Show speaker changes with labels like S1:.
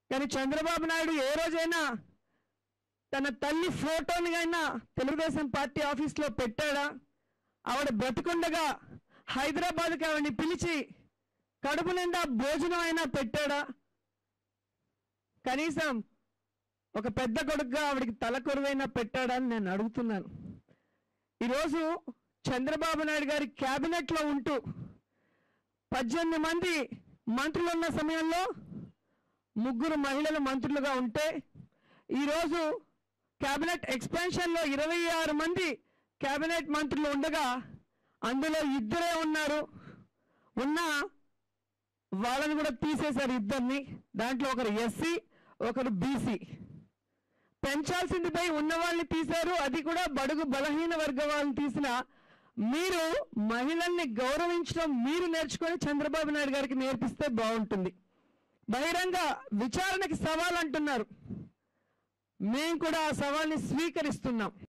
S1: కానీ చంద్రబాబు నాయుడు ఏ రోజైనా తన తల్లి ఫోటోని అయినా తెలుగుదేశం పార్టీ ఆఫీస్లో పెట్టాడా ఆవిడ బ్రతికుండగా హైదరాబాద్కి ఆవిడని పిలిచి కడుపు నిండా భోజనం అయినా పెట్టాడా కనీసం ఒక పెద్ద కొడుకుగా ఆవిడకి తల కొరువైనా పెట్టాడా అని నేను అడుగుతున్నాను ఈరోజు చంద్రబాబు నాయుడు గారి క్యాబినెట్లో ఉంటూ పద్దెనిమిది మంది మంత్రులు ఉన్న సమయంలో ముగ్గురు మహిళలు మంత్రులుగా ఉంటే ఈరోజు క్యాబినెట్ ఎక్స్పాన్షన్లో ఇరవై ఆరు మంది క్యాబినెట్ మంత్రులు ఉండగా అందులో ఇద్దరే ఉన్నారు ఉన్న వాళ్ళని కూడా తీసేశారు ఇద్దరిని దాంట్లో ఒకరు ఎస్సీ ఒకరు బీసీ పెంచాల్సింది పోయి ఉన్న వాళ్ళని తీశారు అది కూడా బడుగు బలహీన వర్గ వాళ్ళని తీసిన మీరు మహిళల్ని గౌరవించడం మీరు నేర్చుకొని చంద్రబాబు నాయుడు గారికి నేర్పిస్తే బాగుంటుంది బహిరంగ విచారణకి సవాల్ అంటున్నారు మేము కూడా ఆ సవాల్ని స్వీకరిస్తున్నాం